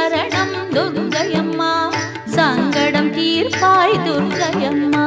சரணம் துர்க்கையம்மா சங்கடம் தீர்ப்பாய் துர்க்கையம்மா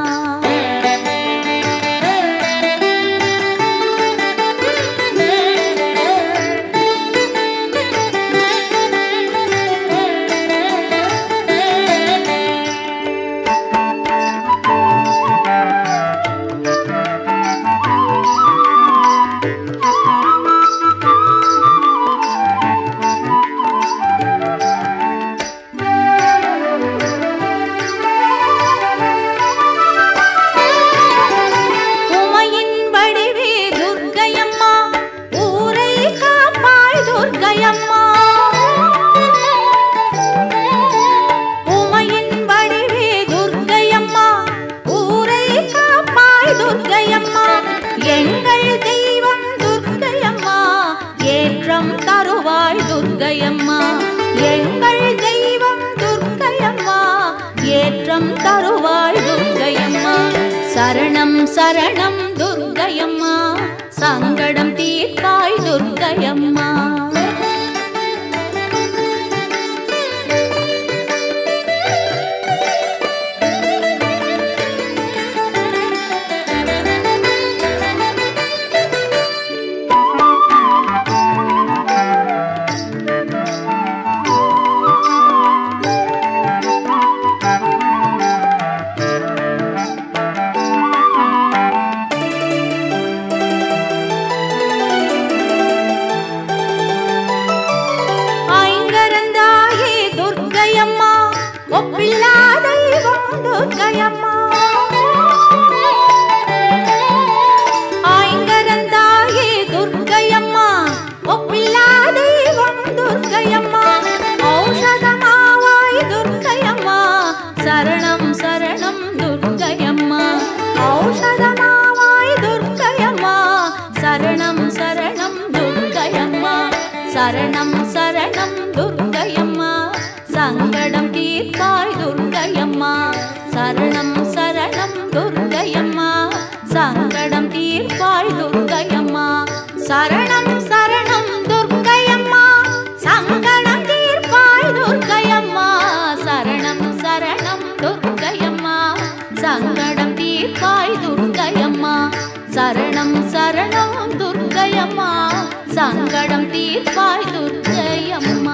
உமையின் வடிவே துர்க்கையம்மா ஊரை காப்பாய் துர்க்கையம்மா உமையின் வடிவே துர்க்கையம்மா ஊரை காப்பாய் துர்க்கையம்மா எங்கள் தெய்வம் துர்க்கையம்மா ஏற்றம் தருவாய் துர்க்கையம்மா எங்கள் தெய்வம் துர்க்கையம்மா ஏற்றம் தருவாய் துர்க்கையம்மா சரணம் சரணம் துர்க்கையம்மா சங்கடம் தீர்ப்பாய் துர்க்கையம்மா ஐங்கரந்தாயே துர்க்கையம்மா ஒப்பில்லா தெய்வம் துர்க்கையம்மா ஐங்கரந்தாயே துர்க்கையம்மா ஒப்பில்லா தெய்வம் துர்க்கையம்மா ஔஷதமாவாய் துர்க்கையம்மா சரணம் சரணம் துர்க்கையம்மா ஔஷதமாவாய் துர்க்கையம்மா சரணம் சரணம் துர்க்கையம்மா சரணம் சரணம் துர்க்கையம்மா சங்கடம் தீர்ப்பாய் துர்க்கையம்மா சரணம் சரணம் துர்க்கையம்மா சங்கடம் தீர்ப்பாய் துர்க்கையம்மா சரணம் சரணம் துர்க்கையம்மா சங்கடம் தீர்ப்பாய் துர்க்கையம்மா சரணம் சரணம் துர்க்கையம்மா சங்கடம் தீர்ப்பாய் துர்க்கையம்மா சரணம் சரணம் துர்க்கையம்மா சங்கடம் தீர்ப்பாய் துர்க்கையம்மா